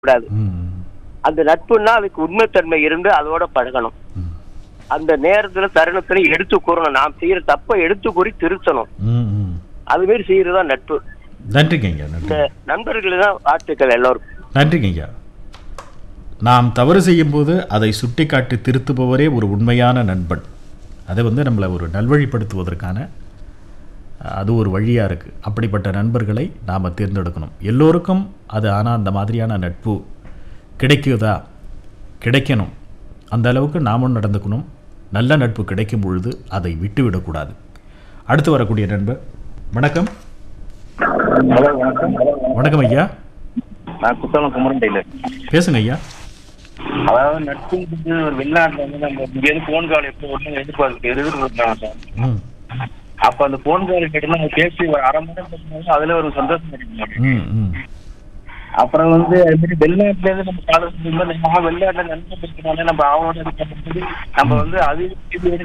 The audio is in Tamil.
கூடாது ம் அந்த நட்புன்னா அதுக்கு உண்மைத்தன்மை இருந்து அதோட பழகணும் ம் அந்த நேரத்துல தருணத்துல எடுத்து கூறணும் நாம் செய்யற தப்பை எடுத்து கூறி திருத்தணும் ம் ம் அது மாதிரி செய்யறதா நட்பு நன்றிங்க ஐயா இந்த நன்றி நண்பர்கள் தான் வாழ்த்துக்கள் எல்லோருக்கும் நன்றிங்க ஐயா நாம் தவறு செய்யும்போது அதை சுட்டிக்காட்டி திருத்துபவரே ஒரு உண்மையான நண்பன் அதை வந்து நம்மளை ஒரு நல்வழிப்படுத்துவதற்கான அஹ், அது ஒரு வழியாக இருக்குது அப்படிப்பட்ட நண்பர்களை நாம் தேர்ந்தெடுக்கணும் எல்லோருக்கும் அது ஆனால் அந்த மாதிரியான நட்பு கிடைக்குதா கிடைக்கணும் அந்த அளவுக்கு நாமும் நடந்துக்கணும் நல்ல நட்பு கிடைக்கும் பொழுது அதை விட்டுவிடக்கூடாது அடுத்து வரக்கூடிய நண்பர் வணக்கம் ஹலோ வணக்கம் வணக்கம் ஐயா நான் குத்தாலம் குமரன் டெய்லர் பேசுங்க ஐயா அதாவது நட்புங்கிறது ஒரு வெளிநாட்டுல வந்து நம்ம இங்கேருந்து ஃபோன் கால் எப்போ ஒன்று எதிர்பார்க்கு எதிர்பார்க்குறாங்க சார் ம் அப்ப அந்த ஃபோன் கால் கேட்டு நம்ம பேசி ஒரு அரை மணி நேரம் பேசினாலும் அதுல ஒரு சந்தோஷம் கிடைக்கும் ம் ம் அப்புறம் வந்து அது மாதிரி வெளிநாட்டுல இருந்து நம்ம காலேஜ் நம்ம வெளிநாட்டுல நண்பர் இருக்கிறனால நம்ம அவனோட இது பண்ணும்போது நம்ம வந்து அது இது